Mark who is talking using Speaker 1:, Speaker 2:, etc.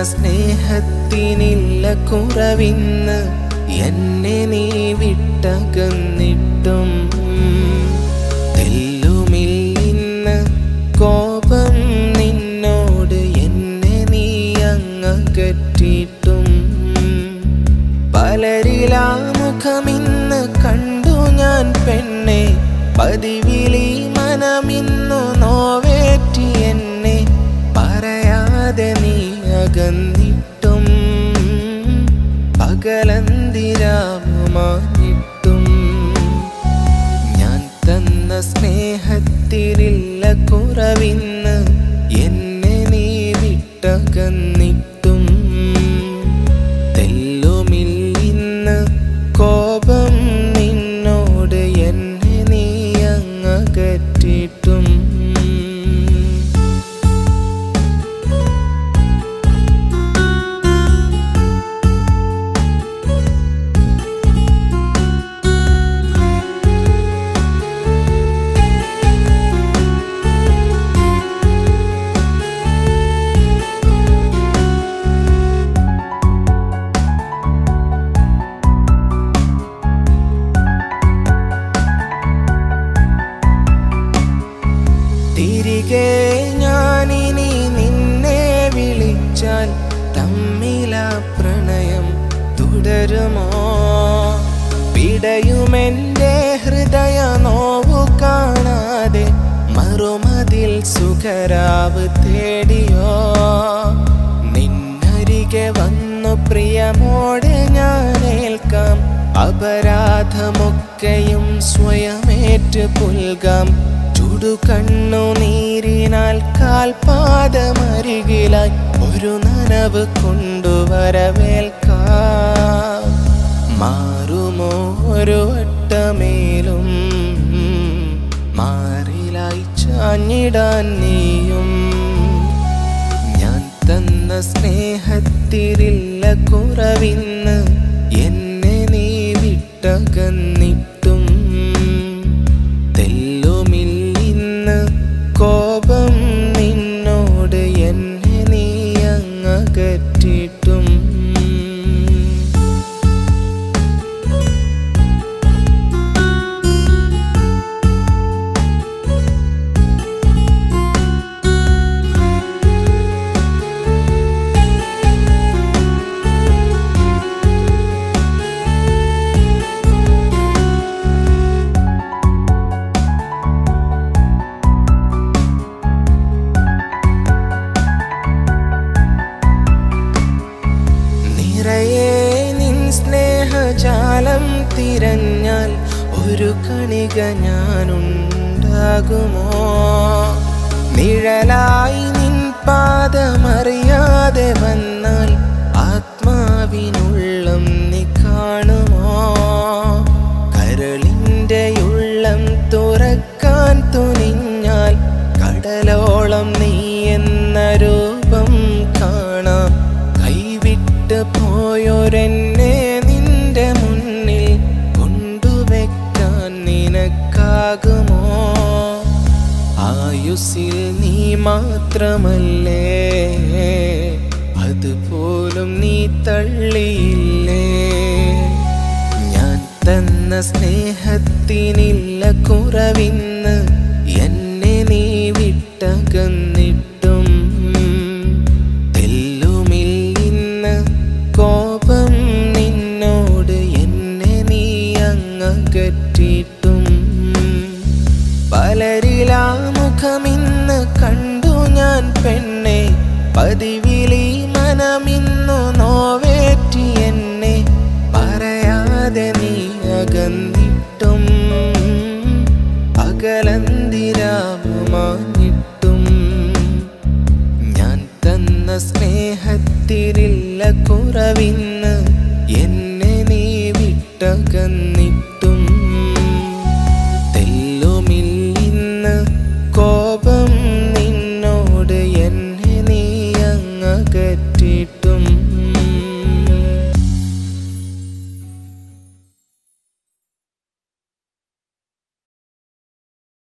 Speaker 1: സ്നേഹത്തിനില്ല കുറവിന്ന് എന്നെ നീ വിട്ടകന്നിട്ടും തെല്ലുമില്ലിന്ന് കോപം നിന്നോട് എന്നെ നീ അങ്ങകറ്റിട്ടും പലരിലാ മുഖമിന്ന് കണ്ടു ഞാൻ പെണ്ണെ പതിവിലി മനമിന്നു നോവേറ്റി എന്നെ പറയാതെ നീ അകന്നിട്ടും പകലന്തിരാവുമായിട്ടും ഞാൻ തന്ന സ്നേഹത്തിലില്ല കുറവിന്ന് എന്നെ നീ വിട്ടകന്നിട്ടും തെല്ലുമില്ലിന്ന് കോപം നിന്നോട് എന്നെ നീ അങ്ങകറ്റിട്ടും തിരികെ ഞാനിനി നിന്നെ വിളിച്ചാൽ തമ്മില പ്രണയം തുടരുമോ പിടയുമെൻ്റെ ഹൃദയ നോവു കാണാതെ മറുമതിൽ സുഖരാവ് തേടിയോ നിന്നരികെ വന്നു പ്രിയമോടെ ഞാൻ ഏൽക്കാം അപരാധമൊക്കെയും സ്വയമേറ്റ് പുൽകാം ചുടുകണ്ണു നീരിനാൽ കാൽപാദമരികിലായി ഒരു നനവ് കൊണ്ടുവരവേൽക്കാം മാറുമോ ഒരു വട്ടമേലും മാറിലായി ചാഞ്ഞിടാൻ നീയും ഞാൻ തന്ന സ്നേഹത്തിലില്ല കുറവിന്ന് എന്നെ നീ വിട്ടകന്നിട്ടും തെല്ലുമില്ലിന്ന് കോപം നിന്നോട് എന്നെ നീ അങ്ങകറ്റിട്ടും നിറയെ നിൻ സ്നേഹജാലം തിരഞ്ഞാൽ ഒരു കണിക ഞാനുണ്ടാകുമോ നിഴലായി നിൻ പാദമറിയാതെ വന്നാൽ ആത്മാവിനുള്ളം നീ കാണുമോ കരളിൻ്റെ ഉള്ളം തുറക്കാൻ തുനിഞ്ഞാൽ കടലോളം നീ എന്ന രൂപം കാണാം കൈവിട്ട് പോയൊരെന്നെ നിന്റെ മുന്നിൽ കൊണ്ടുവെക്കാൻ നിനക്കാകുമോ ആയുസ്സിൽ നീ മാത്രമല്ലേ അതുപോലും നീ തള്ളിയില്ലേ ഞാൻ തന്ന സ്നേഹത്തിനില്ല കുറവിന്ന് എന്നെ നീ വിട്ടകന്നിട്ടും തെല്ലുമില്ലിന്ന് കോപം നിന്നോട് എന്നെ നീ അങ്ങകറ്റിട്ടും പലരിലാ മുഖമിന്ന് കണ്ടു ഞാൻ പെണ്ണെ പതിവിലി മനമിന്നു നോവേറ്റി എന്നെ പറയാതെ നീ അകന്നിട്ടും പകലന്തിരാവുമാഞ്ഞിട്ടും ഞാൻ തന്ന സ്നേഹത്തിലില്ല കുറവിന്ന് എന്നെ നീ വിട്ടകന്നിട്ടും തെല്ലുമില്ലിന്ന് കോപം നിന്നോട് എന്നെ നീ അങ്ങകറ്റിട്ടും